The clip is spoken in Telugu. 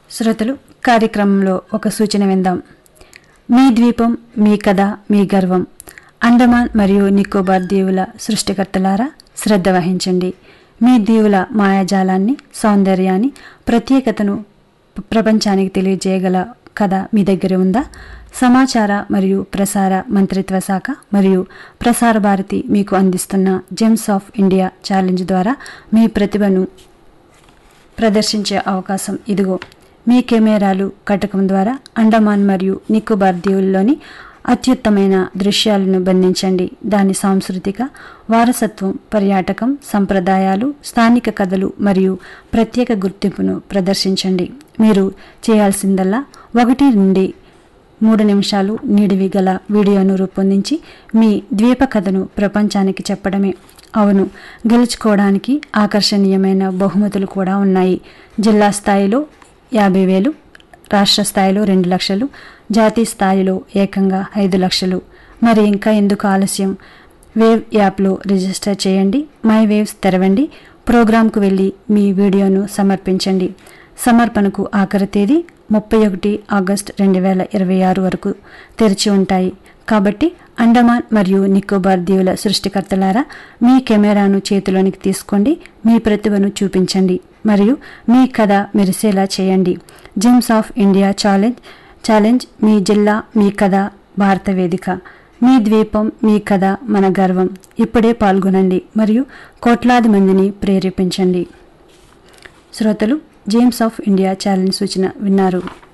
శ్రోతలు కార్యక్రమంలో ఒక సూచన విందాం మీ ద్వీపం మీ కథ మీ గర్వం అండమాన్ మరియు నికోబార్ దీవుల సృష్టికర్తలారా శ్రద్ధ వహించండి మీ దీవుల మాయాజాలాన్ని సౌందర్యాన్ని ప్రత్యేకతను ప్ర- ప్రపంచానికి తెలియజేయగల కథ మీ దగ్గర ఉందా సమాచార మరియు ప్రసార మంత్రిత్వ శాఖ మరియు ప్రసార భారతి మీకు అందిస్తున్న జెమ్స్ ఆఫ్ ఇండియా ఛాలెంజ్ ద్వారా మీ ప్రతిభను ప్రదర్శించే అవకాశం ఇదిగో మీ కెమెరాలు కటకం ద్వారా అండమాన్ మరియు నికోబార్ దీవుల్లోని అత్యుత్తమైన దృశ్యాలను బంధించండి దాని సాంస్కృతిక వారసత్వం పర్యాటకం సంప్రదాయాలు స్థానిక కథలు మరియు ప్రత్యేక గుర్తింపును ప్రదర్శించండి మీరు చేయాల్సిందల్లా ఒకటి నుండి మూడు నిమిషాలు నిడివి గల వీడియోను రూపొందించి మీ ద్వీప కథను ప్రపంచానికి చెప్పడమే అవును గెలుచుకోవడానికి ఆకర్షణీయమైన బహుమతులు కూడా ఉన్నాయి జిల్లా స్థాయిలో యాభై వేలు రాష్ట్ర స్థాయిలో రెండు లక్షలు జాతీయ స్థాయిలో ఏకంగా ఐదు లక్షలు మరి ఇంకా ఎందుకు ఆలస్యం వేవ్ యాప్లో రిజిస్టర్ చేయండి మై వేవ్స్ తెరవండి ప్రోగ్రాంకు వెళ్ళి మీ వీడియోను సమర్పించండి సమర్పణకు ఆఖరి తేదీ ముప్పై ఒకటి ఆగస్టు రెండు వేల ఇరవై ఆరు వరకు తెరిచి ఉంటాయి కాబట్టి అండమాన్ మరియు నికోబార్ దీవుల సృష్టికర్తలారా మీ కెమెరాను చేతిలోనికి తీసుకోండి మీ ప్రతిభను చూపించండి మరియు మీ కథ మెరిసేలా చేయండి gems of India challenge challenge మీ జిల్లా మీ కథ భారత వేదిక మీ ద్వీపం మీ కథ మన గర్వం ఇప్పుడే పాల్గొనండి మరియు కోట్లాది మందిని ప్రేరేపించండి శ్రోతలు జేమ్స్ ఆఫ్ ఇండియా ఛాలెంజ్ సూచన విన్నారు